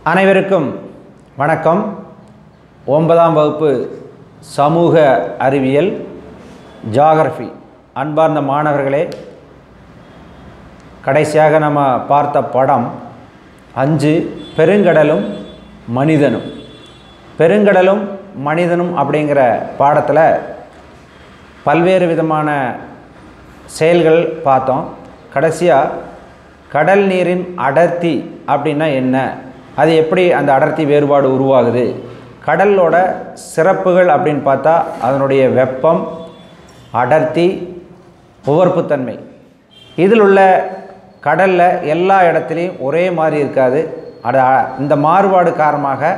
அனைவருக்கும் வணக்கம் ஒன்பதாம் வகுப்பு சமூக அறிவியல் ஜாகிரஃபி அன்பார்ந்த மாணவர்களே கடைசியாக நம்ம பார்த்த படம் அஞ்சு பெருங்கடலும் மனிதனும் பெருங்கடலும் மனிதனும் அப்படிங்கிற பாடத்தில் பல்வேறு விதமான செயல்கள் பார்த்தோம் கடைசியாக கடல் நீரின் அடர்த்தி அப்படின்னா என்ன அது எப்படி அந்த அடர்த்தி வேறுபாடு உருவாகுது கடலோட சிறப்புகள் அப்படின்னு பார்த்தா அதனுடைய வெப்பம் அடர்த்தி உவர்ப்புத்தன்மை இதில் உள்ள கடலில் எல்லா இடத்துலையும் ஒரே மாதிரி இருக்காது அட இந்த மாறுபாடு காரணமாக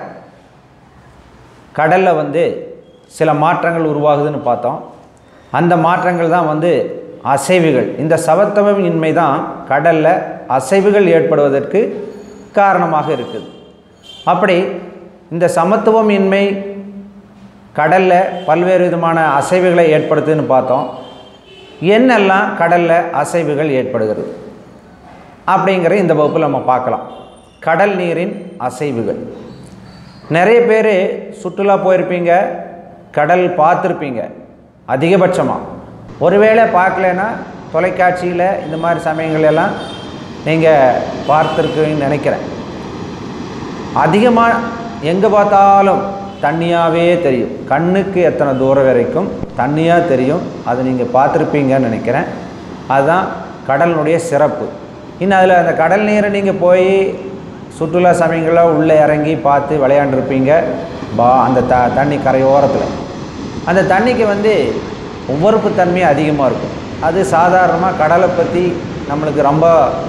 கடலில் வந்து சில மாற்றங்கள் உருவாகுதுன்னு பார்த்தோம் அந்த மாற்றங்கள் தான் வந்து அசைவுகள் இந்த சமத்துவம் இன்மை தான் கடலில் அசைவுகள் ஏற்படுவதற்கு காரணமாக இருக்குது அப்படி இந்த சமத்துவம் இன்மை கடலில் பல்வேறு விதமான அசைவுகளை ஏற்படுத்துதுன்னு பார்த்தோம் என்னெல்லாம் கடலில் அசைவுகள் ஏற்படுகிறது அப்படிங்கிற இந்த வகுப்பில் நம்ம பார்க்கலாம் கடல் நீரின் அசைவுகள் நிறைய பேர் சுற்றுலா போயிருப்பீங்க கடல் பார்த்துருப்பீங்க அதிகபட்சமாக ஒருவேளை பார்க்கலன்னா தொலைக்காட்சியில் இந்த மாதிரி சமயங்கள் எல்லாம் நீங்கள் பார்த்துருக்குன்னு நினைக்கிறேன் அதிகமாக எங்கே பார்த்தாலும் தண்ணியாகவே தெரியும் கண்ணுக்கு எத்தனை தூரம் வரைக்கும் தண்ணியாக தெரியும் அது நீங்கள் பார்த்துருப்பீங்கன்னு நினைக்கிறேன் அதுதான் கடலினுடைய சிறப்பு இன்னும் அதில் அந்த கடல் நீரை நீங்கள் போய் சுற்றுலா சமயங்களில் உள்ளே இறங்கி பார்த்து விளையாண்டுருப்பீங்க பா அந்த த தண்ணி கரையோரத்தில் அந்த தண்ணிக்கு வந்து உவர்ப்பு தன்மை அதிகமாக இருக்கும் அது சாதாரணமாக கடலை பற்றி நம்மளுக்கு ரொம்ப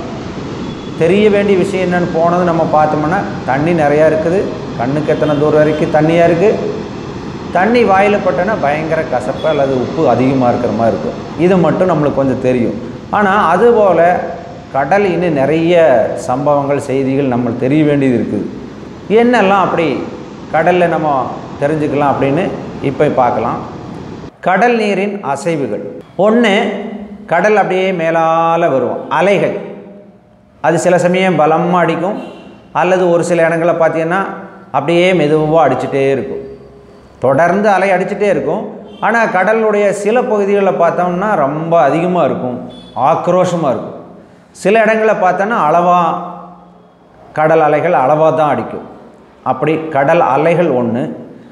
தெரிய வேண்டிய விஷயம் என்னென்னு போனது நம்ம பார்த்தோம்னா தண்ணி நிறையா இருக்குது கண்ணுக்கு எத்தனை தூரம் வரைக்கும் தண்ணியாக இருக்குது தண்ணி வாயில் பட்டோன்னா பயங்கர கசப்பு அல்லது உப்பு அதிகமாக இருக்கிற மாதிரி இருக்கும் இது மட்டும் நம்மளுக்கு கொஞ்சம் தெரியும் ஆனால் அதுபோல் கடல் இன்னும் நிறைய சம்பவங்கள் செய்திகள் நம்மளுக்கு தெரிய வேண்டியது இருக்குது என்னெல்லாம் அப்படி கடலில் நம்ம தெரிஞ்சுக்கலாம் அப்படின்னு இப்போ பார்க்கலாம் கடல் நீரின் அசைவுகள் ஒன்று கடல் அப்படியே மேலால் வரும் அலைகள் அது சில சமயம் பலமாக அடிக்கும் அல்லது ஒரு சில இடங்களில் பார்த்தீங்கன்னா அப்படியே மெதுவாக அடிச்சுட்டே இருக்கும் தொடர்ந்து அலை அடிச்சுட்டே இருக்கும் ஆனால் கடலுடைய சில பகுதிகளில் பார்த்தோம்னா ரொம்ப அதிகமாக இருக்கும் ஆக்ரோஷமாக இருக்கும் சில இடங்களில் பார்த்தோன்னா அளவாக கடல் அலைகள் அளவாக தான் அடிக்கும் அப்படி கடல் அலைகள் ஒன்று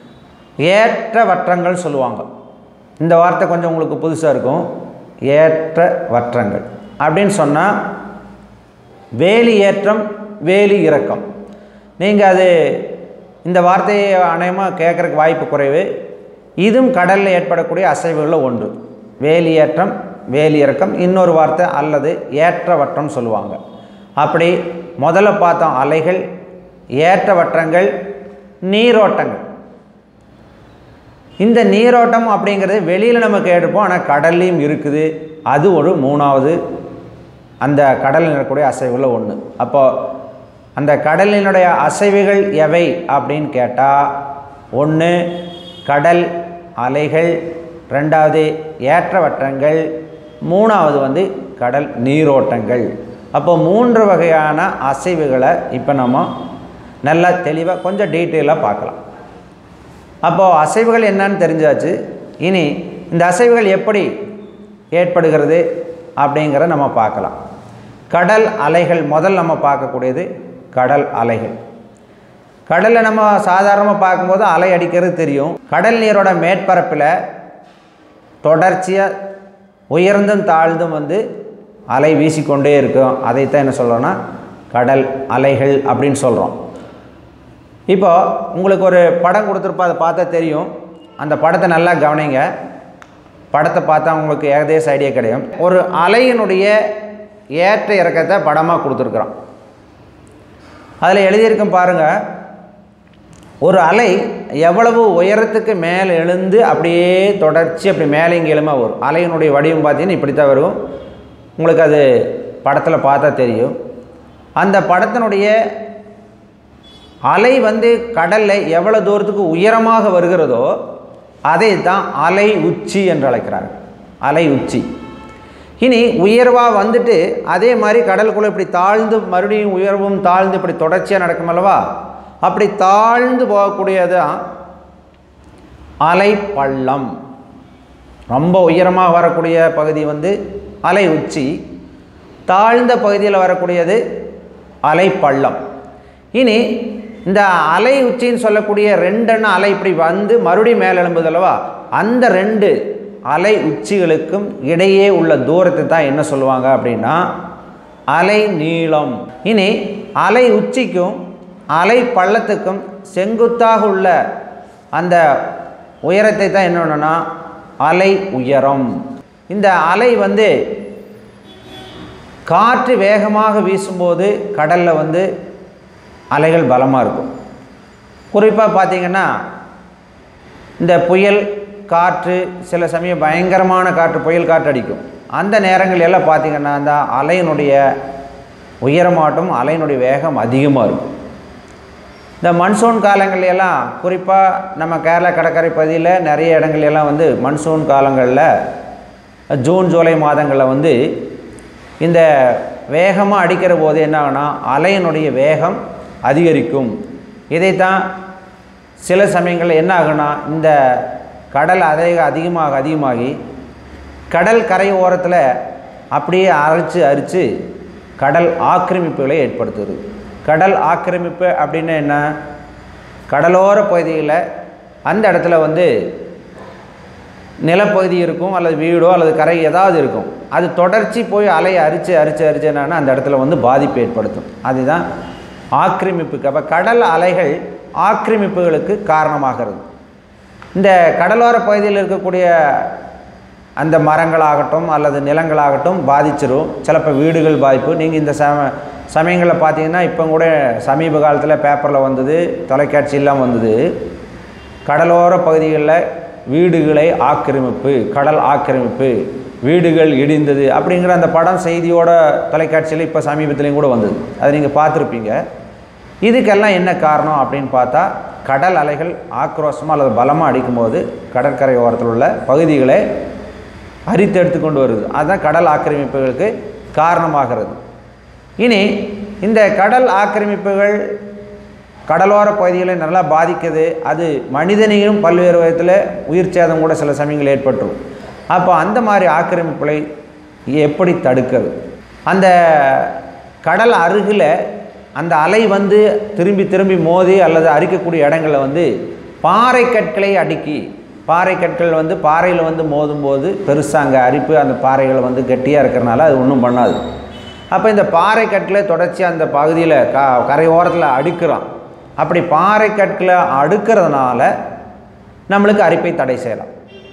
ஏற்ற வற்றங்கள் சொல்லுவாங்க இந்த வார்த்தை கொஞ்சம் உங்களுக்கு புதுசாக இருக்கும் ஏற்ற வற்றங்கள் அப்படின்னு சொன்னால் வேலி ஏற்றம் வேலி இறக்கம் நீங்கள் அது இந்த வார்த்தையை அநேகமாக கேட்குறக்கு வாய்ப்பு குறைவு இதுவும் கடலில் ஏற்படக்கூடிய அசைவுகளில் ஒன்று வேலி ஏற்றம் வேலி இறக்கம் இன்னொரு வார்த்தை அல்லது ஏற்ற வட்டம் சொல்லுவாங்க அப்படி முதல்ல பார்த்தோம் அலைகள் ஏற்ற வட்டங்கள் நீரோட்டங்கள் இந்த நீரோட்டம் அப்படிங்கிறது வெளியில் நம்ம கேட்டிருப்போம் ஆனால் கடல்லையும் இருக்குது அது ஒரு மூணாவது அந்த கடலில் இருக்கக்கூடிய அசைவுகளில் ஒன்று அப்போது அந்த கடலினுடைய அசைவுகள் எவை அப்படின்னு கேட்டால் ஒன்று கடல் அலைகள் ரெண்டாவது ஏற்றவட்டங்கள் மூணாவது வந்து கடல் நீரோட்டங்கள் அப்போ மூன்று வகையான அசைவுகளை இப்போ நம்ம நல்லா தெளிவாக கொஞ்சம் டீட்டெயிலாக பார்க்கலாம் அப்போது அசைவுகள் என்னன்னு தெரிஞ்சாச்சு இனி இந்த அசைவுகள் எப்படி ஏற்படுகிறது அப்படிங்கிற நம்ம பார்க்கலாம் கடல் அலைகள் முதல் நம்ம பார்க்கக்கூடியது கடல் அலைகள் கடலில் நம்ம சாதாரணமாக பார்க்கும்போது அலை அடிக்கிறது தெரியும் கடல் நீரோட மேற்பரப்பில் தொடர்ச்சியாக உயர்ந்தும் தாழ்ந்தும் வந்து அலை வீசிக்கொண்டே இருக்கும் அதைத்தான் என்ன சொல்கிறோன்னா கடல் அலைகள் அப்படின்னு சொல்கிறோம் இப்போ உங்களுக்கு ஒரு படம் கொடுத்துருப்பா அதை பார்த்தா தெரியும் அந்த படத்தை நல்லா கவனிங்க படத்தை பார்த்தா உங்களுக்கு ஏகதேச ஐடியா கிடைக்கும் ஒரு அலையினுடைய ஏற்ற இறக்கத்தை படமாக கொடுத்துருக்குறோம் அதில் எழுதியிருக்கும் பாருங்கள் ஒரு அலை எவ்வளவு உயரத்துக்கு மேலே எழுந்து அப்படியே தொடர்ச்சி அப்படி மேலே இங்கே எழுமா வரும் அலையினுடைய வடிவம் பார்த்தீங்கன்னா இப்படி தான் வரும் உங்களுக்கு அது படத்தில் பார்த்தா தெரியும் அந்த படத்தினுடைய அலை வந்து கடலில் எவ்வளோ தூரத்துக்கு உயரமாக வருகிறதோ அதை தான் அலை உச்சி என்று அழைக்கிறார்கள் அலை உச்சி இனி உயர்வாக வந்துட்டு அதே மாதிரி கடலுக்குள்ளே இப்படி தாழ்ந்து மறுபடியும் உயர்வும் தாழ்ந்து இப்படி தொடர்ச்சியாக நடக்கும் அல்லவா அப்படி தாழ்ந்து போகக்கூடியதான் அலை பள்ளம் ரொம்ப உயரமாக வரக்கூடிய பகுதி வந்து அலை உச்சி தாழ்ந்த பகுதியில் வரக்கூடியது அலை பள்ளம் இனி இந்த அலை உச்சின்னு சொல்லக்கூடிய ரெண்டெண்ண அலை இப்படி வந்து மறுபடியும் மேலே எழும்புது அல்லவா அந்த ரெண்டு அலை உச்சிகளுக்கும் இடையே உள்ள தூரத்தை தான் என்ன சொல்லுவாங்க அப்படின்னா அலை நீளம் இனி அலை உச்சிக்கும் அலை பள்ளத்துக்கும் செங்குத்தாக உள்ள அந்த உயரத்தை தான் என்னன்னா அலை உயரம் இந்த அலை வந்து காற்று வேகமாக வீசும்போது கடலில் வந்து அலைகள் பலமாக இருக்கும் குறிப்பாக பார்த்தீங்கன்னா இந்த புயல் காற்று சில சமயம் பயங்கரமான காற்று புயல் காற்று அடிக்கும் அந்த நேரங்கள் எல்லாம் பார்த்தீங்கன்னா அந்த அலையினுடைய உயரமாட்டும் அலையினுடைய வேகம் அதிகமாக இருக்கும் இந்த மன்சூன் காலங்கள்ல எல்லாம் குறிப்பாக நம்ம கேரளா கடற்கரை பகுதியில் நிறைய இடங்கள்ல எல்லாம் வந்து மன்சூன் காலங்களில் ஜூன் ஜூலை மாதங்களில் வந்து இந்த வேகமாக அடிக்கிற போது என்ன ஆகுனா அலையினுடைய வேகம் அதிகரிக்கும் இதைத்தான் சில சமயங்களில் என்ன ஆகுனா இந்த கடல் அதிக அதிகமாக அதிகமாகி கடல் கரை ஓரத்தில் அப்படியே அரைச்சு அரித்து கடல் ஆக்கிரமிப்புகளை ஏற்படுத்துது கடல் ஆக்கிரமிப்பு அப்படின்னு என்ன கடலோர பகுதியில் அந்த இடத்துல வந்து நிலப்பகுதி இருக்கும் அல்லது வீடோ அல்லது கரை ஏதாவது இருக்கும் அது தொடர்ச்சி போய் அலையை அரித்து அரித்து அரிச்சு என்னன்னா அந்த இடத்துல வந்து பாதிப்பு ஏற்படுத்தும் அதுதான் ஆக்கிரமிப்புக்கு அப்போ கடல் அலைகள் ஆக்கிரமிப்புகளுக்கு காரணமாகிறது இந்த கடலோர பகுதியில் இருக்கக்கூடிய அந்த மரங்களாகட்டும் அல்லது நிலங்களாகட்டும் பாதிச்சிரும் சிலப்போ வீடுகள் பாதிப்பு நீங்கள் இந்த சம சமயங்களில் பார்த்தீங்கன்னா இப்போ கூட சமீப காலத்தில் பேப்பரில் வந்தது தொலைக்காட்சியெல்லாம் வந்தது கடலோர பகுதிகளில் வீடுகளை ஆக்கிரமிப்பு கடல் ஆக்கிரமிப்பு வீடுகள் இடிந்தது அப்படிங்கிற அந்த படம் செய்தியோட தொலைக்காட்சியில் இப்போ சமீபத்துலேயும் கூட வந்தது அதை நீங்கள் பார்த்துருப்பீங்க இதுக்கெல்லாம் என்ன காரணம் அப்படின்னு பார்த்தா கடல் அலைகள் ஆக்ரோஷமாக அல்லது பலமாக அடிக்கும்போது கடற்கரை ஓரத்தில் உள்ள பகுதிகளை அரித்தெடுத்து கொண்டு வருது அதுதான் கடல் ஆக்கிரமிப்புகளுக்கு காரணமாகிறது இனி இந்த கடல் ஆக்கிரமிப்புகள் கடலோர பகுதிகளை நல்லா பாதிக்குது அது மனிதனையும் பல்வேறு விதத்தில் உயிர் சேதம் கூட சில சமயங்கள் ஏற்பட்டுரும் அப்போ அந்த மாதிரி ஆக்கிரமிப்புகளை எப்படி தடுக்கிறது அந்த கடல் அருகில் அந்த அலை வந்து திரும்பி திரும்பி மோதி அல்லது அரிக்கக்கூடிய இடங்களில் வந்து பாறை கற்களை அடுக்கி பாறை கற்கள் வந்து பாறையில் வந்து மோதும்போது பெருசாக அங்கே அரிப்பு அந்த பாறைகள் வந்து கெட்டியாக இருக்கிறனால அது ஒன்றும் பண்ணாது அப்போ இந்த பாறை கற்களை தொடர்ச்சி அந்த பகுதியில் க கரை ஓரத்தில் அடுக்கிறோம் அப்படி பாறை கற்களை அடுக்கிறதுனால நம்மளுக்கு அரிப்பை தடை செய்யலாம்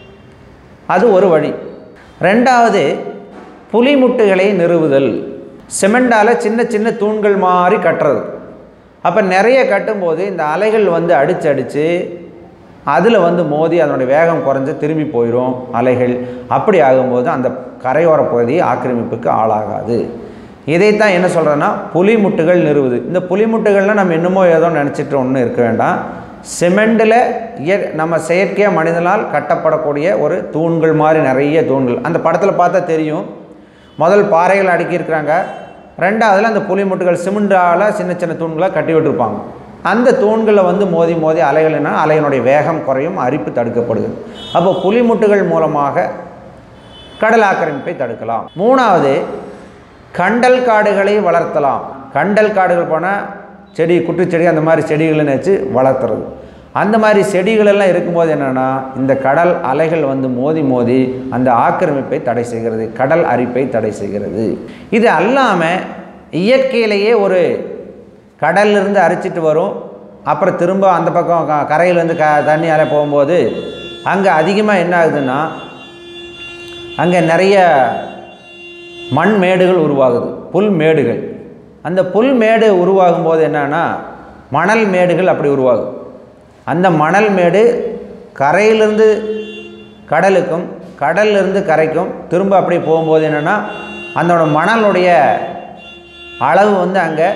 அது ஒரு வழி ரெண்டாவது புலிமுட்டுகளை நிறுவுதல் சிமெண்டால் சின்ன சின்ன தூண்கள் மாதிரி கட்டுறது அப்போ நிறைய கட்டும்போது இந்த அலைகள் வந்து அடித்து அடித்து அதில் வந்து மோதி அதனுடைய வேகம் குறைஞ்சு திரும்பி போயிடும் அலைகள் அப்படி ஆகும்போது அந்த கரையோர பகுதி ஆக்கிரமிப்புக்கு ஆளாகாது இதைத்தான் என்ன சொல்கிறேன்னா புலிமுட்டுகள் நிறுவுது இந்த புலிமுட்டுகள்னால் நம்ம என்னமோ ஏதோ நினச்சிட்டு ஒன்றும் இருக்க வேண்டாம் சிமெண்டில் இய நம்ம செயற்கையாக மனிதனால் கட்டப்படக்கூடிய ஒரு தூண்கள் மாதிரி நிறைய தூண்கள் அந்த படத்தில் பார்த்தா தெரியும் முதல் பாறைகள் அடுக்கியிருக்கிறாங்க ரெண்டாவதுல அந்த புலிமுட்டுகள் சிமெண்டால் சின்ன சின்ன தூண்களாக கட்டி விட்டுருப்பாங்க அந்த தூண்களில் வந்து மோதி மோதி அலைகள்னா அலையினுடைய வேகம் குறையும் அரிப்பு தடுக்கப்படுகிறது அப்போ புலிமுட்டுகள் மூலமாக கடல் ஆக்கிரமிப்பை தடுக்கலாம் மூணாவது கண்டல் காடுகளை வளர்த்தலாம் கண்டல் காடுகள் போனால் செடி குட்டுச்செடி அந்த மாதிரி செடிகளை நினச்சி வளர்த்துறது அந்த மாதிரி செடிகளெல்லாம் இருக்கும்போது என்னென்னா இந்த கடல் அலைகள் வந்து மோதி மோதி அந்த ஆக்கிரமிப்பை தடை செய்கிறது கடல் அரிப்பை தடை செய்கிறது இது அல்லாமல் இயற்கையிலேயே ஒரு கடல்லிருந்து அரிச்சிட்டு வரும் அப்புறம் திரும்ப அந்த பக்கம் க கரையிலேருந்து க தண்ணி அலை போகும்போது அங்கே அதிகமாக என்ன ஆகுதுன்னா அங்கே நிறைய மண் மேடுகள் உருவாகுது புல் மேடுகள் அந்த புல் மேடு உருவாகும் போது என்னன்னா மணல் மேடுகள் அப்படி உருவாகும் அந்த மணல் மேடு கரையிலிருந்து கடலுக்கும் கடல்லிருந்து கரைக்கும் திரும்ப அப்படி போகும்போது என்னென்னா அதோட மணலுடைய அளவு வந்து அங்கே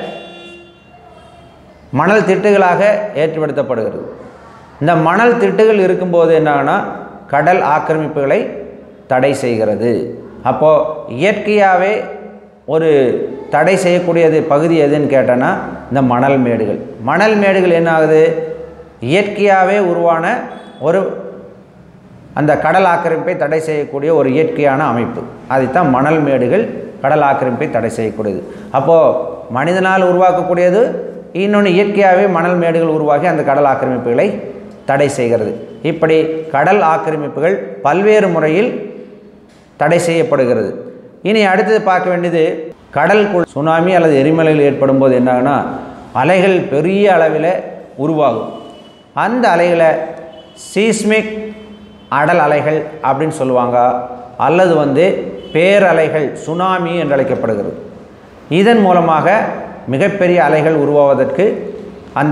மணல் திட்டுகளாக ஏற்படுத்தப்படுகிறது இந்த மணல் திட்டுகள் இருக்கும்போது என்னன்னா கடல் ஆக்கிரமிப்புகளை தடை செய்கிறது அப்போது இயற்கையாகவே ஒரு தடை செய்யக்கூடியது பகுதி எதுன்னு கேட்டோன்னா இந்த மணல் மேடுகள் மணல் மேடுகள் என்ன ஆகுது இயற்கையாகவே உருவான ஒரு அந்த கடல் ஆக்கிரமிப்பை தடை செய்யக்கூடிய ஒரு இயற்கையான அமைப்பு அதைத்தான் மணல் மேடுகள் கடல் ஆக்கிரமிப்பை தடை செய்யக்கூடியது அப்போது மனிதனால் உருவாக்கக்கூடியது இன்னொன்று இயற்கையாகவே மணல் மேடுகள் உருவாகி அந்த கடல் ஆக்கிரமிப்புகளை தடை செய்கிறது இப்படி கடல் ஆக்கிரமிப்புகள் பல்வேறு முறையில் தடை செய்யப்படுகிறது இனி அடுத்தது பார்க்க வேண்டியது கடலுக்குள் சுனாமி அல்லது எரிமலைகள் ஏற்படும் போது என்னாகுன்னா அலைகள் பெரிய அளவில் உருவாகும் அந்த அலைகளை சீஸ்மிக் அடல் அலைகள் அப்படின்னு சொல்லுவாங்க அல்லது வந்து பேரலைகள் சுனாமி என்று அழைக்கப்படுகிறது இதன் மூலமாக மிகப்பெரிய அலைகள் உருவாவதற்கு அந்த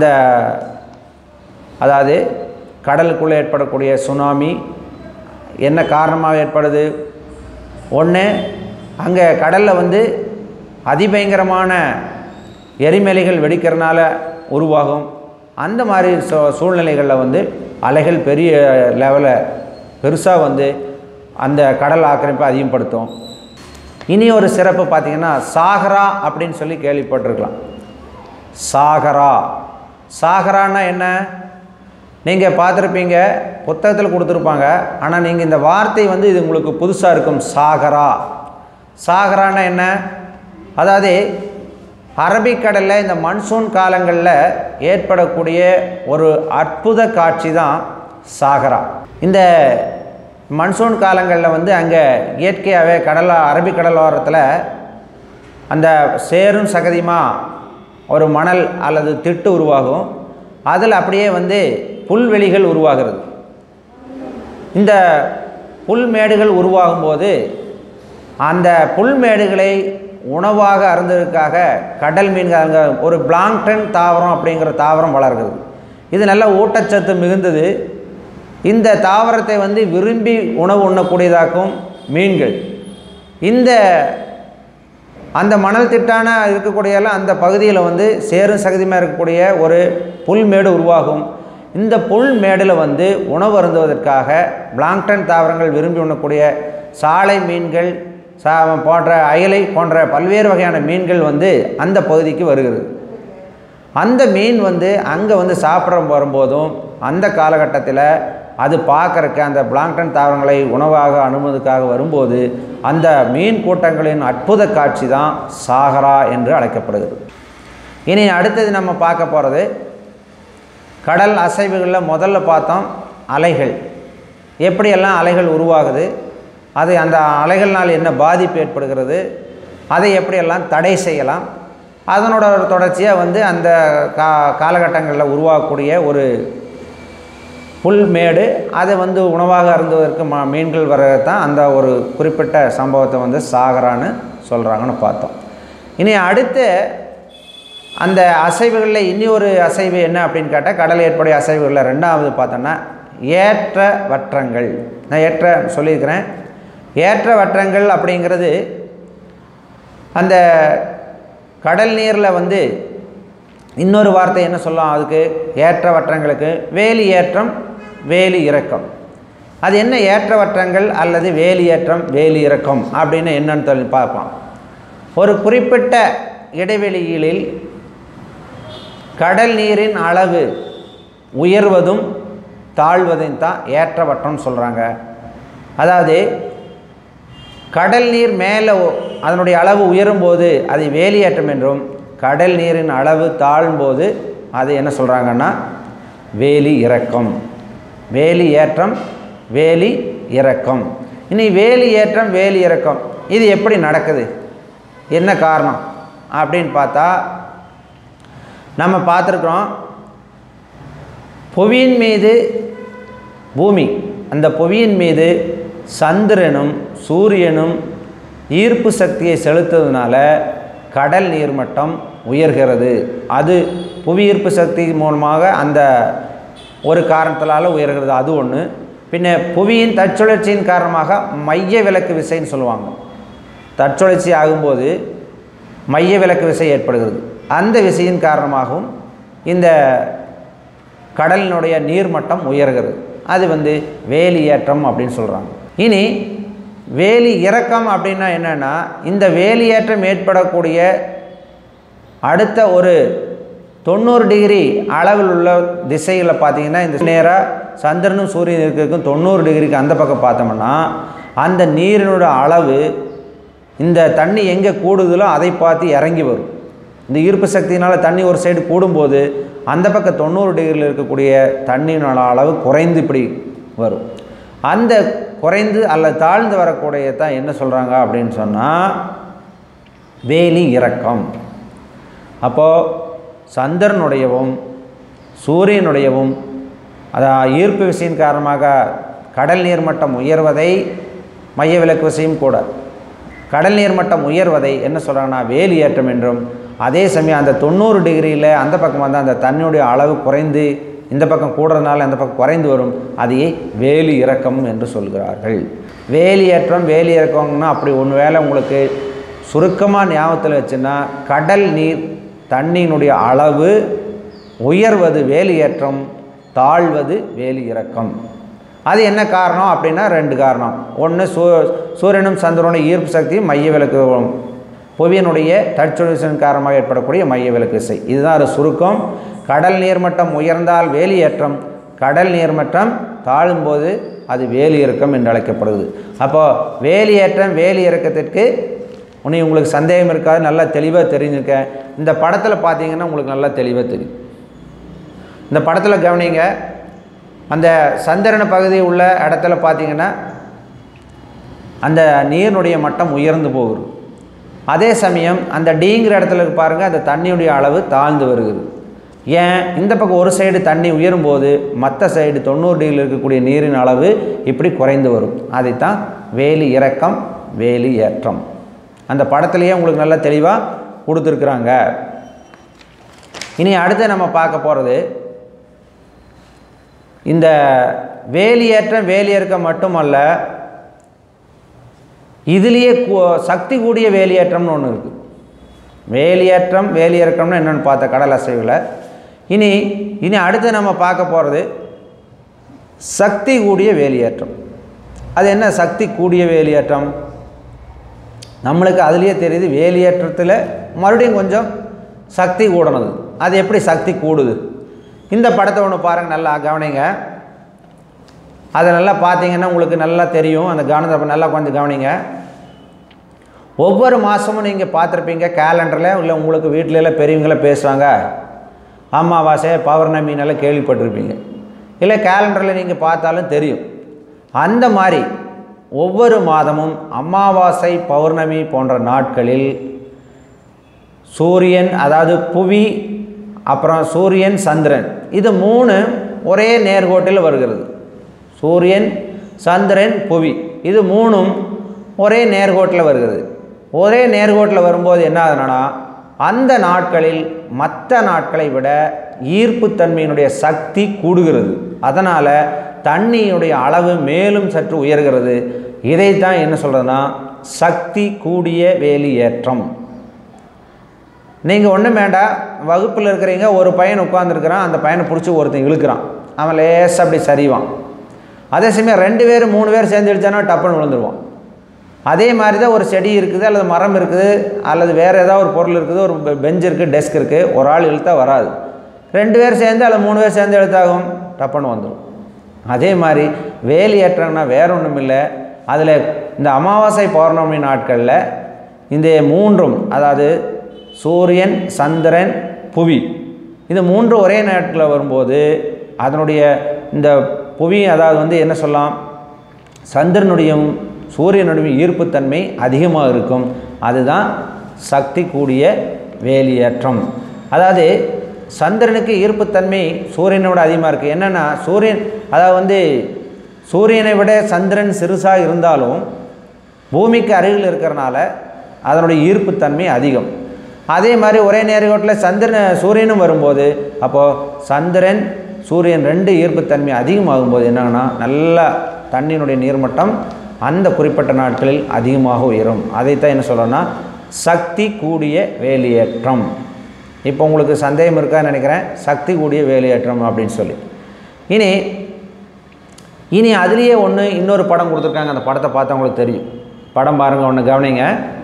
அதாவது கடலுக்குள்ளே ஏற்படக்கூடிய சுனாமி என்ன காரணமாக ஏற்படுது ஒன்று அங்கே கடலில் வந்து அதிபயங்கரமான எரிமலைகள் வெடிக்கிறனால உருவாகும் அந்த மாதிரி சூ சூழ்நிலைகளில் வந்து அலைகள் பெரிய லெவலில் பெருசாக வந்து அந்த கடல் ஆக்கிரமிப்பை அதிகப்படுத்தும் இனி ஒரு சிறப்பு பார்த்திங்கன்னா சாகரா அப்படின்னு சொல்லி கேள்விப்பட்டிருக்கலாம் சாகரா சாகரான்னா என்ன நீங்கள் பார்த்துருப்பீங்க புத்தகத்தில் கொடுத்துருப்பாங்க ஆனால் நீங்கள் இந்த வார்த்தை வந்து இது உங்களுக்கு புதுசாக இருக்கும் சாகரா சாகரான்னா என்ன அதாவது அரபிக்கடலில் இந்த மன்சூன் காலங்களில் ஏற்படக்கூடிய ஒரு அற்புத காட்சி தான் சாகரா இந்த மன்சூன் காலங்களில் வந்து அங்கே இயற்கையாகவே கடல் அரபிக்கடல் ஓரத்தில் அந்த சேரும் சகதியுமாக ஒரு மணல் அல்லது திட்டு உருவாகும் அதில் அப்படியே வந்து புல்வெளிகள் உருவாகிறது இந்த புல்மேடுகள் உருவாகும்போது அந்த புல்மேடுகளை உணவாக அருந்ததுக்காக கடல் மீன்கள் அங்கே ஒரு பிளாங்டன் தாவரம் அப்படிங்கிற தாவரம் வளர்கிறது இது நல்ல ஊட்டச்சத்து மிகுந்தது இந்த தாவரத்தை வந்து விரும்பி உணவு உண்ணக்கூடியதாக்கும் மீன்கள் இந்த அந்த மணல் திட்டான இருக்கக்கூடியெல்லாம் அந்த பகுதியில் வந்து சேரும் சகதியுமாக இருக்கக்கூடிய ஒரு புல்மேடு உருவாகும் இந்த புல் மேடில் வந்து உணவு அருந்துவதற்காக பிளாங்டன் தாவரங்கள் விரும்பி உண்ணக்கூடிய சாலை மீன்கள் சா போன்ற அயலை போன்ற பல்வேறு வகையான மீன்கள் வந்து அந்த பகுதிக்கு வருகிறது அந்த மீன் வந்து அங்கே வந்து சாப்பிட வரும்போதும் அந்த காலகட்டத்தில் அது பார்க்கறக்கு அந்த பிளாங்டன் தாவரங்களை உணவாக அனுமதிக்காக வரும்போது அந்த மீன் கூட்டங்களின் அற்புத காட்சி தான் சாகரா என்று அழைக்கப்படுகிறது இனி அடுத்தது நம்ம பார்க்க போகிறது கடல் அசைவுகளில் முதல்ல பார்த்தோம் அலைகள் எப்படியெல்லாம் அலைகள் உருவாகுது அது அந்த அலைகள்னால் என்ன பாதிப்பு ஏற்படுகிறது அதை எப்படியெல்லாம் தடை செய்யலாம் அதனோட ஒரு தொடர்ச்சியாக வந்து அந்த கா காலகட்டங்களில் உருவாகக்கூடிய ஒரு புல்மேடு அதை வந்து உணவாக அருந்துவதற்கு ம மீன்கள் வர்றது தான் அந்த ஒரு குறிப்பிட்ட சம்பவத்தை வந்து சாகரான்னு சொல்கிறாங்கன்னு பார்த்தோம் இனி அடுத்து அந்த அசைவுகளில் இனி ஒரு அசைவு என்ன அப்படின்னு கேட்டால் கடல் ஏற்படைய அசைவுகளில் ரெண்டாவது பார்த்தோன்னா ஏற்ற வற்றங்கள் நான் ஏற்ற சொல்லியிருக்கிறேன் ஏற்ற வற்றங்கள் அப்படிங்கிறது அந்த கடல் நீரில் வந்து இன்னொரு வார்த்தை என்ன சொல்லலாம் அதுக்கு ஏற்ற வற்றங்களுக்கு வேலி ஏற்றம் வேலி இறக்கம் அது என்ன ஏற்ற வற்றங்கள் அல்லது வேலி ஏற்றம் வேலி இறக்கம் அப்படின்னு என்னன்னு சொல்லி பார்ப்போம் ஒரு குறிப்பிட்ட இடைவெளிகளில் கடல் நீரின் அளவு உயர்வதும் தாழ்வதையும் தான் ஏற்றவட்டம் சொல்கிறாங்க அதாவது கடல் நீர் மேலே அதனுடைய அளவு உயரும்போது அது வேலியேற்றம் என்றும் கடல் நீரின் அளவு தாழும்போது அது என்ன சொல்கிறாங்கன்னா வேலி இறக்கம் வேலி ஏற்றம் வேலி இறக்கம் இனி வேலி ஏற்றம் வேலி இறக்கம் இது எப்படி நடக்குது என்ன காரணம் அப்படின்னு பார்த்தா நம்ம பார்த்துருக்குறோம் புவியின் மீது பூமி அந்த புவியின் மீது சந்திரனும் சூரியனும் ஈர்ப்பு சக்தியை செலுத்துவதனால கடல் நீர்மட்டம் உயர்கிறது அது புவி ஈர்ப்பு சக்தி மூலமாக அந்த ஒரு காரணத்தினால உயர்கிறது அது ஒன்று பின்ன புவியின் தற்சுழற்சியின் காரணமாக மைய விலக்கு விசைன்னு சொல்லுவாங்க தற்சுழற்சி ஆகும்போது மைய விலக்கு விசை ஏற்படுகிறது அந்த விசையின் காரணமாகவும் இந்த கடலினுடைய நீர்மட்டம் உயர்கிறது அது வந்து வேலியேற்றம் அப்படின்னு சொல்கிறாங்க இனி வேலி இறக்கம் அப்படின்னா என்னென்னா இந்த வேலியேற்றம் ஏற்படக்கூடிய அடுத்த ஒரு தொண்ணூறு டிகிரி அளவில் உள்ள திசையில் பார்த்தீங்கன்னா இந்த நேராக சந்திரனும் சூரியன் இருக்கிறதுக்கும் தொண்ணூறு டிகிரிக்கு அந்த பக்கம் பார்த்தோம்னா அந்த நீரினோட அளவு இந்த தண்ணி எங்கே கூடுதலோ அதை பார்த்து இறங்கி வரும் இந்த ஈர்ப்பு சக்தியினால் தண்ணி ஒரு சைடு கூடும்போது அந்த பக்கம் தொண்ணூறு டிகிரியில் இருக்கக்கூடிய தண்ணியினோட அளவு குறைந்து இப்படி வரும் அந்த குறைந்து அல்லது தாழ்ந்து வரக்கூடிய தான் என்ன சொல்கிறாங்க அப்படின்னு சொன்னால் வேலி இறக்கம் அப்போது சந்திரனுடையவும் சூரியனுடையவும் அதான் ஈர்ப்பு விசையின் காரணமாக கடல் நீர்மட்டம் உயர்வதை மைய விலக்கு விசையும் கூட கடல் நீர்மட்டம் உயர்வதை என்ன சொல்கிறாங்கன்னா வேலி ஏற்றம் என்றும் அதே சமயம் அந்த தொண்ணூறு டிகிரியில் அந்த பக்கம் வந்து அந்த தண்ணியுடைய அளவு குறைந்து இந்த பக்கம் கூடுறதுனால அந்த பக்கம் குறைந்து வரும் அதையே வேலி இறக்கம் என்று சொல்கிறார்கள் வேலி ஏற்றம் வேலி இறக்கம்னா அப்படி ஒன்று வேளை உங்களுக்கு சுருக்கமாக ஞாபகத்தில் வச்சுன்னா கடல் நீர் தண்ணியினுடைய அளவு உயர்வது வேலி ஏற்றம் தாழ்வது வேலி இறக்கம் அது என்ன காரணம் அப்படின்னா ரெண்டு காரணம் ஒன்று சூ சூரியனும் சந்திரனுடைய ஈர்ப்பு சக்தியும் மைய விளக்கு புவியனுடைய தற்சொலிசன் காரணமாக ஏற்படக்கூடிய மைய விளக்கு விசை இதுதான் ஒரு சுருக்கம் கடல் நீர்மட்டம் உயர்ந்தால் வேலியேற்றம் கடல் நீர்மட்டம் தாழும்போது அது வேலி இறக்கம் என்று அழைக்கப்படுது அப்போது வேலியேற்றம் வேலி இறக்கத்திற்கு உன்னை உங்களுக்கு சந்தேகம் இருக்காது நல்லா தெளிவாக தெரிஞ்சிருக்கேன் இந்த படத்தில் பார்த்தீங்கன்னா உங்களுக்கு நல்லா தெளிவாக தெரியும் இந்த படத்தில் கவனிங்க அந்த சந்திரன பகுதி உள்ள இடத்துல பார்த்தீங்கன்னா அந்த நீரினுடைய மட்டம் உயர்ந்து போகுது அதே சமயம் அந்த டீங்கிற இடத்துல இருக்கு பாருங்கள் அந்த தண்ணியுடைய அளவு தாழ்ந்து வருகிறது ஏன் இந்த பக்கம் ஒரு சைடு தண்ணி உயரும் போது மற்ற சைடு தொண்ணூறு டிகிரியில் இருக்கக்கூடிய நீரின் அளவு இப்படி குறைந்து வரும் அதைத்தான் வேலி இறக்கம் வேலி ஏற்றம் அந்த படத்துலேயே உங்களுக்கு நல்லா தெளிவாக கொடுத்துருக்குறாங்க இனி அடுத்து நம்ம பார்க்க போகிறது இந்த வேலியேற்றம் வேலியேற்கம் மட்டுமல்ல இதுலேயே கூ- சக்தி கூடிய வேலியேற்றம்னு ஒன்று இருக்குது வேலியேற்றம் வேலியேற்றம்னு என்னென்னு பார்த்த கடல் அசைவில் இனி இனி அடுத்து நம்ம பார்க்க போகிறது சக்தி கூடிய வேலியேற்றம் அது என்ன சக்தி கூடிய வேலியேற்றம் நம்மளுக்கு அதுலேயே தெரியுது வேலியேற்றத்தில் மறுபடியும் கொஞ்சம் சக்தி கூடணுது அது எப்படி சக்தி கூடுது இந்த படத்தை ஒன்று பாருங்கள் நல்லா கவனிங்க அதை நல்லா பார்த்தீங்கன்னா உங்களுக்கு நல்லா தெரியும் அந்த கவனத்தை நல்லா கொஞ்சம் கவனிங்க ஒவ்வொரு மாதமும் நீங்கள் பார்த்துருப்பீங்க கேலண்டரில் இல்லை உங்களுக்கு வீட்டில எல்லாம் பெரியவங்கள பேசுவாங்க அமாவாசை பௌர்ணமின்னெல்லாம் கேள்விப்பட்டிருப்பீங்க இல்லை கேலண்டரில் நீங்கள் பார்த்தாலும் தெரியும் அந்த மாதிரி ஒவ்வொரு மாதமும் அமாவாசை பௌர்ணமி போன்ற நாட்களில் சூரியன் அதாவது புவி அப்புறம் சூரியன் சந்திரன் இது மூணு ஒரே நேர்கோட்டில் வருகிறது சூரியன் சந்திரன் புவி இது மூணும் ஒரே நேர்கோட்டில் வருகிறது ஒரே நேர்கோட்டில் வரும்போது என்ன ஆகுதுன்னா அந்த நாட்களில் மற்ற நாட்களை விட ஈர்ப்புத்தன்மையினுடைய சக்தி கூடுகிறது அதனால் தண்ணியினுடைய அளவு மேலும் சற்று உயர்கிறது இதைத்தான் என்ன சொல்கிறதுனா சக்தி கூடிய வேலியேற்றம் நீங்கள் ஒன்றும் வேண்டாம் வகுப்பில் இருக்கிறீங்க ஒரு பையன் உட்காந்துருக்கிறான் அந்த பையனை பிடிச்சி ஒருத்தன் இழுக்கிறான் அவன் லேசாக அப்படி சரிவான் அதே சமயம் ரெண்டு பேர் மூணு பேர் சேர்ந்து இழுத்தானா டப்புன்னு விழுந்துருவான் அதே மாதிரி தான் ஒரு செடி இருக்குது அல்லது மரம் இருக்குது அல்லது வேறு ஏதாவது ஒரு பொருள் இருக்குது ஒரு பெஞ்ச் இருக்குது டெஸ்க் இருக்குது ஒரு ஆள் இழுத்தா வராது ரெண்டு பேர் சேர்ந்து அல்லது மூணு பேர் சேர்ந்து இழுத்தாகும் டப்புன்னு வந்துடும் அதே மாதிரி வேலி ஏற்றம்னா வேற ஒன்றும் இல்லை அதில் இந்த அமாவாசை பௌர்ணமி நாட்களில் இந்த மூன்றும் அதாவது சூரியன் சந்திரன் புவி இது மூன்று ஒரே நேரத்தில் வரும்போது அதனுடைய இந்த புவி அதாவது வந்து என்ன சொல்லலாம் சந்திரனுடையும் சூரியனுடையும் ஈர்ப்புத்தன்மை அதிகமாக இருக்கும் அதுதான் சக்தி கூடிய வேலியேற்றம் அதாவது சந்திரனுக்கு ஈர்ப்புத்தன்மை சூரியனை விட அதிகமாக இருக்குது என்னென்னா சூரியன் அதாவது வந்து சூரியனை விட சந்திரன் சிறுசாக இருந்தாலும் பூமிக்கு அருகில் இருக்கிறனால அதனுடைய ஈர்ப்புத்தன்மை அதிகம் அதே மாதிரி ஒரே நேர்கோட்டில் சந்திரன் சூரியனும் வரும்போது அப்போது சந்திரன் சூரியன் ரெண்டு ஈர்ப்புத்தன்மை அதிகமாகும்போது என்னன்னா நல்லா தண்ணியினுடைய நீர்மட்டம் அந்த குறிப்பிட்ட நாட்களில் அதிகமாக உயரும் அதைத்தான் என்ன சொல்கிறோன்னா சக்தி கூடிய வேலியேற்றம் இப்போ உங்களுக்கு சந்தேகம் இருக்கான்னு நினைக்கிறேன் சக்தி கூடிய வேலியேற்றம் அப்படின்னு சொல்லி இனி இனி அதுலேயே ஒன்று இன்னொரு படம் கொடுத்துருக்காங்க அந்த படத்தை பார்த்தா உங்களுக்கு தெரியும் படம் பாருங்கள் ஒன்று கவனிங்க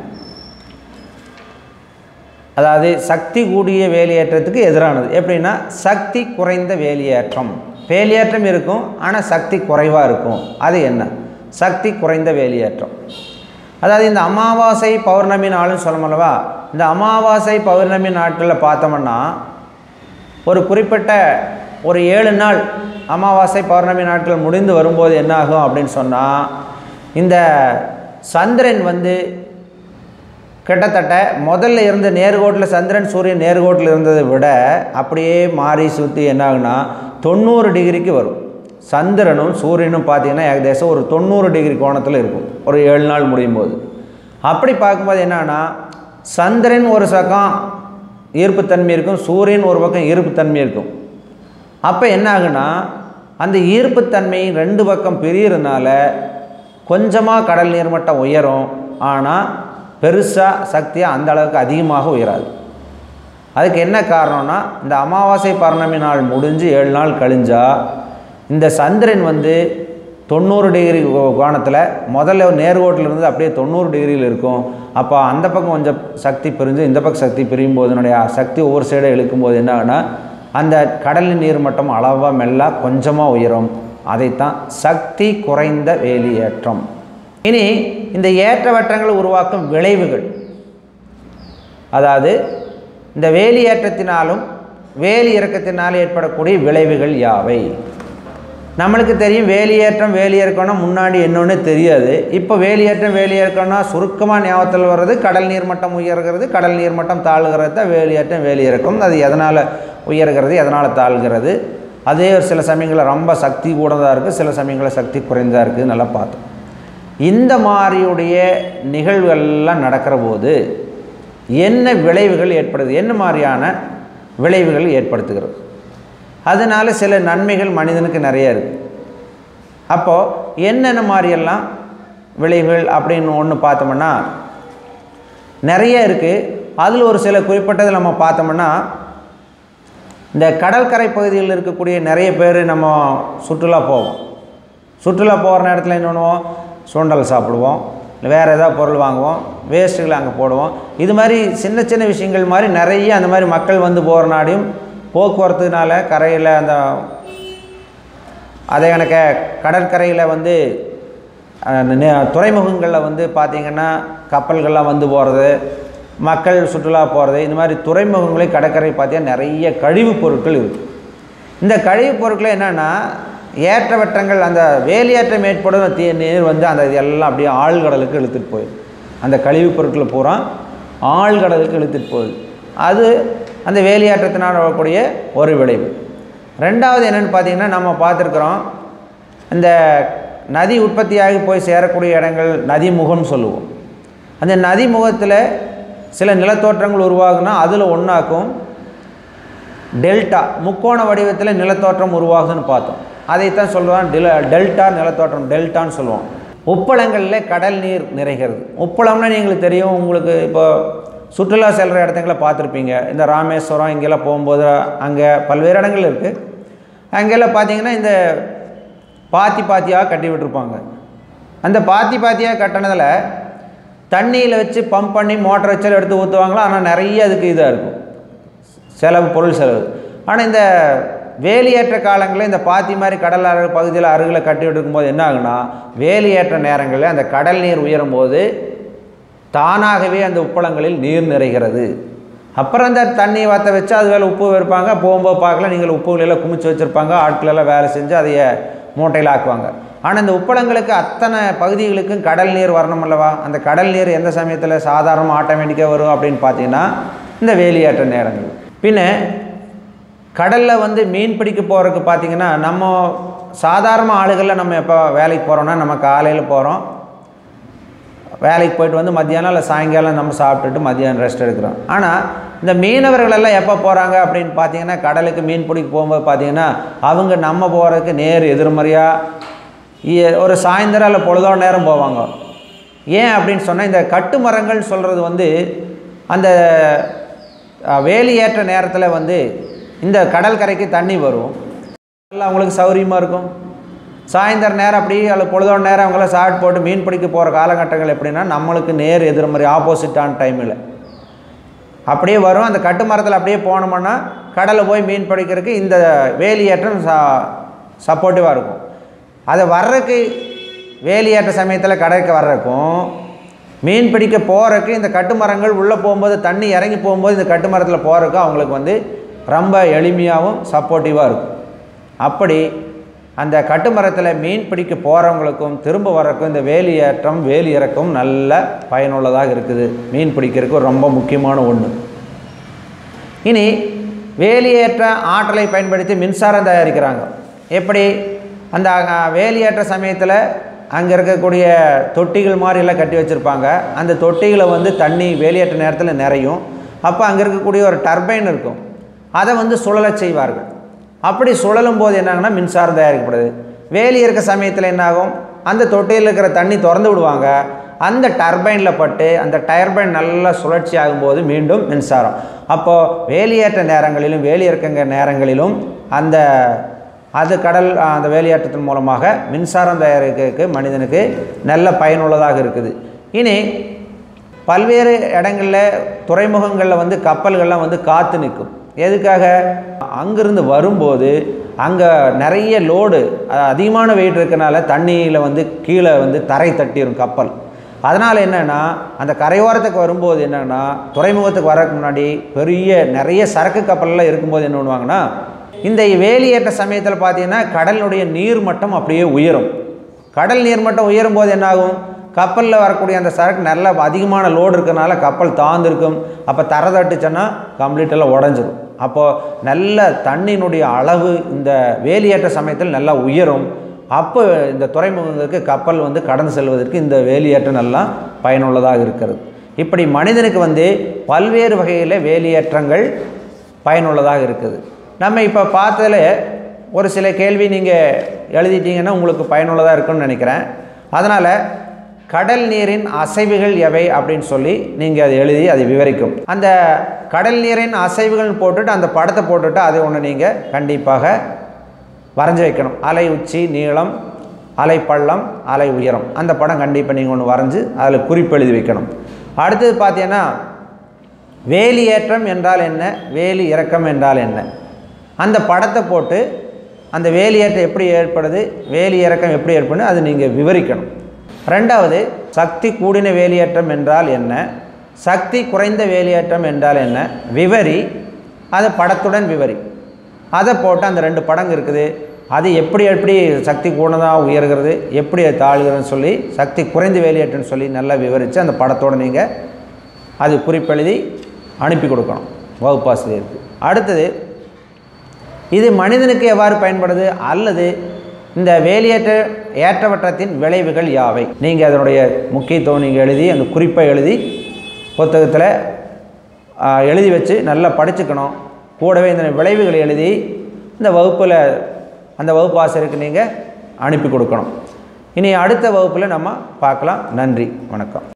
அதாவது சக்தி கூடிய வேலையேற்றத்துக்கு எதிரானது எப்படின்னா சக்தி குறைந்த வேலையேற்றம் வேலையேற்றம் இருக்கும் ஆனால் சக்தி குறைவாக இருக்கும் அது என்ன சக்தி குறைந்த வேலையேற்றம் அதாவது இந்த அமாவாசை பௌர்ணமி நாள்னு சொல்லமல்லவா இந்த அமாவாசை பௌர்ணமி நாட்களில் பார்த்தோம்னா ஒரு குறிப்பிட்ட ஒரு ஏழு நாள் அமாவாசை பௌர்ணமி நாட்கள் முடிந்து வரும்போது என்ன ஆகும் அப்படின்னு சொன்னால் இந்த சந்திரன் வந்து கிட்டத்தட்ட முதல்ல இருந்த நேர்கோட்டில் சந்திரன் சூரியன் நேர்கோட்டில் இருந்ததை விட அப்படியே மாறி சுற்றி என்ன ஆகுனா தொண்ணூறு டிகிரிக்கு வரும் சந்திரனும் சூரியனும் பார்த்தீங்கன்னா ஏகதேசம் ஒரு தொண்ணூறு டிகிரி கோணத்தில் இருக்கும் ஒரு ஏழு நாள் முடியும் போது அப்படி பார்க்கும்போது என்னன்னா சந்திரன் ஒரு பக்கம் ஈர்ப்புத்தன்மை இருக்கும் சூரியன் ஒரு பக்கம் ஈர்ப்புத்தன்மை இருக்கும் அப்போ என்ன ஆகுனா அந்த ஈர்ப்புத்தன்மை ரெண்டு பக்கம் பிரியறதுனால கொஞ்சமாக கடல் நீர்மட்டம் உயரும் ஆனால் பெருசாக சக்தியாக அந்த அளவுக்கு அதிகமாக உயராது அதுக்கு என்ன காரணம்னா இந்த அமாவாசை பௌர்ணமி நாள் முடிஞ்சு ஏழு நாள் கழிஞ்சா இந்த சந்திரன் வந்து தொண்ணூறு டிகிரி கோணத்தில் முதல்ல நேர்கோட்டில் இருந்து அப்படியே தொண்ணூறு டிகிரியில் இருக்கும் அப்போ அந்த பக்கம் கொஞ்சம் சக்தி பிரிஞ்சு இந்த பக்கம் சக்தி பிரியும் போது என்னுடைய சக்தி ஒவ்வொரு சைடை இழுக்கும் போது என்ன ஆகுனா அந்த கடலின் நீர் மட்டம் அளவாக மெல்ல கொஞ்சமாக உயரும் அதைத்தான் சக்தி குறைந்த வேலியேற்றம் இனி இந்த ஏற்றவற்றங்கள் உருவாக்கும் விளைவுகள் அதாவது இந்த வேலியேற்றத்தினாலும் வேலி இறக்கத்தினாலும் ஏற்படக்கூடிய விளைவுகள் யாவை நம்மளுக்கு தெரியும் வேலியேற்றம் வேலியிறக்கம்னா முன்னாடி என்னொன்று தெரியாது இப்போ வேலியேற்றம் வேலியிறக்கம்னா சுருக்கமாக ஞாபகத்தில் வர்றது கடல் நீர்மட்டம் உயர்கிறது கடல் நீர்மட்டம் தாழ்கிறது தான் வேலியேற்றம் வேலியிறக்கம் அது எதனால் உயர்கிறது எதனால் தாழ்கிறது அதே ஒரு சில சமயங்களில் ரொம்ப சக்தி கூடதாக இருக்குது சில சமயங்களில் சக்தி குறைந்ததாக இருக்குது நல்லா பார்த்தோம் இந்த மாதிரியுடைய நிகழ்வுகள்லாம் நடக்கிற போது என்ன விளைவுகள் ஏற்படுது என்ன மாதிரியான விளைவுகள் ஏற்படுத்துகிறது அதனால் சில நன்மைகள் மனிதனுக்கு நிறைய இருக்குது அப்போது என்னென்ன மாதிரியெல்லாம் விளைவுகள் அப்படின்னு ஒன்று பார்த்தோம்னா நிறைய இருக்குது அதில் ஒரு சில குறிப்பிட்டது நம்ம பார்த்தோம்னா இந்த கடற்கரை பகுதிகளில் இருக்கக்கூடிய நிறைய பேர் நம்ம சுற்றுலா போவோம் சுற்றுலா போகிற நேரத்தில் என்ன பண்ணுவோம் சுண்டல் சாப்பிடுவோம் இல்லை வேறு ஏதாவது பொருள் வாங்குவோம் வேஸ்ட்டுகளை அங்கே போடுவோம் இது மாதிரி சின்ன சின்ன விஷயங்கள் மாதிரி நிறைய அந்த மாதிரி மக்கள் வந்து போகிற நாடையும் போக்குவரத்துனால கரையில் அந்த அதே கணக்க கடற்கரையில் வந்து துறைமுகங்களில் வந்து பார்த்திங்கன்னா கப்பல்கள்லாம் வந்து போகிறது மக்கள் சுற்றுலா போகிறது இந்த மாதிரி துறைமுகங்களே கடற்கரை பார்த்தீங்கன்னா நிறைய கழிவுப் பொருட்கள் இருக்குது இந்த கழிவுப் பொருட்கள் என்னென்னா ஏற்றவற்றங்கள் அந்த வேலியேற்றம் ஏற்படும் தீ நீர் வந்து அந்த இதெல்லாம் அப்படியே ஆழ்கடலுக்கு இழுத்துட்டு போயிடும் அந்த கழிவுப் பொருட்களை பூரா ஆழ்கடலுக்கு இழுத்துட்டு போகுது அது அந்த வேலியாற்றத்தினால் வரக்கூடிய ஒரு விளைவு ரெண்டாவது என்னென்னு பார்த்தீங்கன்னா நம்ம பார்த்துருக்குறோம் இந்த நதி உற்பத்தியாகி போய் சேரக்கூடிய இடங்கள் நதி முகம்னு சொல்லுவோம் அந்த நதி முகத்தில் சில நிலத்தோற்றங்கள் உருவாகுனா அதில் ஒன்றாக்கும் டெல்டா முக்கோண வடிவத்தில் நிலத்தோற்றம் உருவாகுதுன்னு பார்த்தோம் அதைத்தான் சொல்லுவான் டில டெல்டா நிலத்தோற்றம் டெல்டான்னு சொல்லுவோம் உப்பளங்களில் கடல் நீர் நிறைகிறது உப்பளம்னா எங்களுக்கு தெரியும் உங்களுக்கு இப்போ சுற்றுலா செல்கிற இடத்துங்களை பார்த்துருப்பீங்க இந்த ராமேஸ்வரம் இங்கெல்லாம் போகும்போது அங்கே பல்வேறு இடங்கள் இருக்குது அங்கெல்லாம் பார்த்தீங்கன்னா இந்த பாத்தி பாத்தியாக கட்டி விட்டுருப்பாங்க அந்த பாத்தி பாத்தியாக கட்டினதில் தண்ணியில் வச்சு பம்ப் பண்ணி மோட்டர் வச்சாலும் எடுத்து ஊற்றுவாங்களா ஆனால் நிறைய அதுக்கு இதாக இருக்கும் செலவு பொருள் செலவு ஆனால் இந்த வேலியேற்ற காலங்களில் இந்த பாத்தி மாதிரி கடல் அரு பகுதியில் அருகில் கட்டி விட்டுருக்கும்போது என்ன ஆகுனா வேலியேற்ற நேரங்களில் அந்த கடல் நீர் உயரும் போது தானாகவே அந்த உப்பளங்களில் நீர் நிறைகிறது அப்புறம் அந்த தண்ணி வற்ற வச்சு அது வேலை உப்பு வைப்பாங்க போகும்போது பார்க்கல நீங்கள் உப்புகளெல்லாம் குமிச்சு வச்சுருப்பாங்க ஆட்களெல்லாம் வேலை செஞ்சு அதைய மூட்டையில் ஆக்குவாங்க ஆனால் இந்த உப்பளங்களுக்கு அத்தனை பகுதிகளுக்கும் கடல் நீர் வரணும் அல்லவா அந்த கடல் நீர் எந்த சமயத்தில் சாதாரணமாக ஆட்டோமேட்டிக்காக வரும் அப்படின்னு பார்த்தீங்கன்னா இந்த வேலியேற்ற நேரங்கள் பின்ன கடலில் வந்து மீன் பிடிக்க போகிறதுக்கு பார்த்தீங்கன்னா நம்ம சாதாரண ஆளுகளில் நம்ம எப்போ வேலைக்கு போகிறோன்னா நம்ம காலையில் போகிறோம் வேலைக்கு போயிட்டு வந்து மத்தியானம் இல்லை சாயங்காலம் நம்ம சாப்பிட்டுட்டு மத்தியானம் ரெஸ்ட் எடுக்கிறோம் ஆனால் இந்த மீனவர்களெல்லாம் எப்போ போகிறாங்க அப்படின்னு பார்த்தீங்கன்னா கடலுக்கு மீன் பிடிக்க போகும்போது பார்த்தீங்கன்னா அவங்க நம்ம போகிறதுக்கு நேர் எதிர்மறையாக ஒரு சாயந்தரம் இல்லை பொழுதோட நேரம் போவாங்க ஏன் அப்படின்னு சொன்னால் இந்த கட்டுமரங்கள் சொல்கிறது வந்து அந்த வேலியேற்ற நேரத்தில் வந்து இந்த கடற்கரைக்கு தண்ணி வரும் எல்லாம் அவங்களுக்கு சௌகரியமாக இருக்கும் சாயந்தர நேரம் அப்படி அல்லது பொழுதோட நேரம் அவங்களாம் சாட் போட்டு மீன் பிடிக்க போகிற காலகட்டங்கள் எப்படின்னா நம்மளுக்கு நேர் எதிர்மறை ஆப்போசிட்டான டைமில் அப்படியே வரும் அந்த கட்டு மரத்தில் அப்படியே போனோம்னா கடலில் போய் மீன் பிடிக்கிறதுக்கு இந்த வேலியேற்றம் ச சப்போர்ட்டிவாக இருக்கும் அதை வர்றதுக்கு வேலியேற்ற சமயத்தில் கடைக்கு வர்றதுக்கும் மீன் பிடிக்க போகிறதுக்கு இந்த கட்டுமரங்கள் உள்ளே போகும்போது தண்ணி இறங்கி போகும்போது இந்த கட்டுமரத்தில் போகிறதுக்கு அவங்களுக்கு வந்து ரொம்ப எளிமையாகவும் சப்போர்ட்டிவாக இருக்கும் அப்படி அந்த கட்டுமரத்தில் மீன் பிடிக்க போகிறவங்களுக்கும் திரும்ப வரக்கும் இந்த வேலியேற்றம் வேலி இறக்கம் நல்ல பயனுள்ளதாக இருக்குது மீன் பிடிக்கிறதுக்கு ரொம்ப முக்கியமான ஒன்று இனி வேலியேற்ற ஆற்றலை பயன்படுத்தி மின்சாரம் தயாரிக்கிறாங்க எப்படி அந்த அஹ், வேலியேற்ற சமயத்தில் அங்கே இருக்கக்கூடிய தொட்டிகள் மாதிரிலாம் கட்டி வச்சுருப்பாங்க அந்த தொட்டிகளை வந்து தண்ணி வேலியேற்ற நேரத்தில் நிறையும் அப்போ அங்கே இருக்கக்கூடிய ஒரு டர்பைன் இருக்கும் அதை வந்து சுழலச் செய்வார்கள் அப்படி சுழலும் போது என்னாங்கன்னா மின்சாரம் தயாரிக்கப்படுது வேலி இருக்க சமயத்தில் என்னாகும் அந்த தொட்டியில் இருக்கிற தண்ணி திறந்து விடுவாங்க அந்த டர்பைனில் பட்டு அந்த டர்பைன் நல்லா சுழற்சி ஆகும்போது மீண்டும் மின்சாரம் அப்போது வேலியேற்ற நேரங்களிலும் வேலி இறக்கங்க நேரங்களிலும் அந்த அது கடல் அந்த வேலியேற்றத்தின் மூலமாக மின்சாரம் தயாரிக்கிறதுக்கு மனிதனுக்கு நல்ல பயனுள்ளதாக இருக்குது இனி பல்வேறு இடங்களில் துறைமுகங்களில் வந்து கப்பல்கள்லாம் வந்து காத்து நிற்கும் எதுக்காக அங்கிருந்து வரும்போது அங்கே நிறைய லோடு அஹ், அதிகமான வெயிட் இருக்கனால தண்ணியில் வந்து கீழே வந்து தரை தட்டிடும் கப்பல் அதனால் என்னென்னா அந்த கரையோரத்துக்கு வரும்போது என்னென்னா துறைமுகத்துக்கு வரக்கு முன்னாடி பெரிய நிறைய சரக்கு கப்பல்லாம் இருக்கும்போது என்ன பண்ணுவாங்கன்னா இந்த வேலியேற்ற சமயத்தில் பார்த்தீங்கன்னா கடலுடைய நீர் மட்டம் அப்படியே உயரும் கடல் நீர் மட்டம் உயரும் போது என்னாகும் கப்பலில் வரக்கூடிய அந்த சரக்கு நல்ல அதிகமான லோடு இருக்கனால கப்பல் தாழ்ந்திருக்கும் அப்போ தரை தட்டுச்சுன்னா கம்ப்ளீட்டெல்லாம் உடஞ்சிரும் அப்போது நல்ல தண்ணியினுடைய அளவு இந்த வேலியேற்ற சமயத்தில் நல்லா உயரும் அப்போ இந்த துறைமுகங்களுக்கு கப்பல் வந்து கடந்து செல்வதற்கு இந்த வேலியேற்றம் நல்லா பயனுள்ளதாக இருக்கிறது இப்படி மனிதனுக்கு வந்து பல்வேறு வகையில் வேலியேற்றங்கள் பயனுள்ளதாக இருக்குது நம்ம இப்போ பார்த்ததுல ஒரு சில கேள்வி நீங்கள் எழுதிட்டீங்கன்னா உங்களுக்கு பயனுள்ளதாக இருக்கும்னு நினைக்கிறேன் அதனால் கடல் நீரின் அசைவுகள் எவை அப்படின்னு சொல்லி நீங்கள் அதை எழுதி அதை விவரிக்கும் அந்த கடல் நீரின் அசைவுகள் போட்டுட்டு அந்த படத்தை போட்டுட்டு அதை ஒன்று நீங்கள் கண்டிப்பாக வரைஞ்சி வைக்கணும் அலை உச்சி நீளம் அலை பள்ளம் அலை உயரம் அந்த படம் கண்டிப்பாக நீங்கள் ஒன்று வரைஞ்சி அதில் குறிப்பு எழுதி வைக்கணும் அடுத்தது பார்த்தீங்கன்னா வேலியேற்றம் என்றால் என்ன வேலி இறக்கம் என்றால் என்ன அந்த படத்தை போட்டு அந்த வேலியேற்றம் எப்படி ஏற்படுது வேலி இறக்கம் எப்படி ஏற்படுது அது நீங்கள் விவரிக்கணும் ரெண்டாவது சக்தி கூடின வேலியேற்றம் என்றால் என்ன சக்தி குறைந்த வேலியேற்றம் என்றால் என்ன விவரி அதை படத்துடன் விவரி அதை போட்டு அந்த ரெண்டு படங்க இருக்குது அது எப்படி எப்படி சக்தி கூடதாக உயர்கிறது எப்படி அது தாழ்கிறதுன்னு சொல்லி சக்தி குறைந்த வேலியேற்றம்னு சொல்லி நல்லா விவரித்து அந்த படத்தோடு நீங்கள் அது குறிப்பெழுதி அனுப்பி கொடுக்கணும் வகுப்பாசிரியருக்கு அடுத்தது இது மனிதனுக்கு எவ்வாறு பயன்படுது அல்லது இந்த வேலியேற்ற ஏற்றவற்றத்தின் விளைவுகள் யாவை நீங்கள் அதனுடைய முக்கியத்துவம் நீங்கள் எழுதி அந்த குறிப்பை எழுதி புத்தகத்தில் ஆ, எழுதி வச்சு நல்லா படிச்சுக்கணும் கூடவே இந்த விளைவுகளை எழுதி இந்த வகுப்பில் அந்த வகுப்பு ஆசிரியருக்கு நீங்கள் அனுப்பி கொடுக்கணும் இனி அடுத்த வகுப்பில் நம்ம பார்க்கலாம் நன்றி வணக்கம்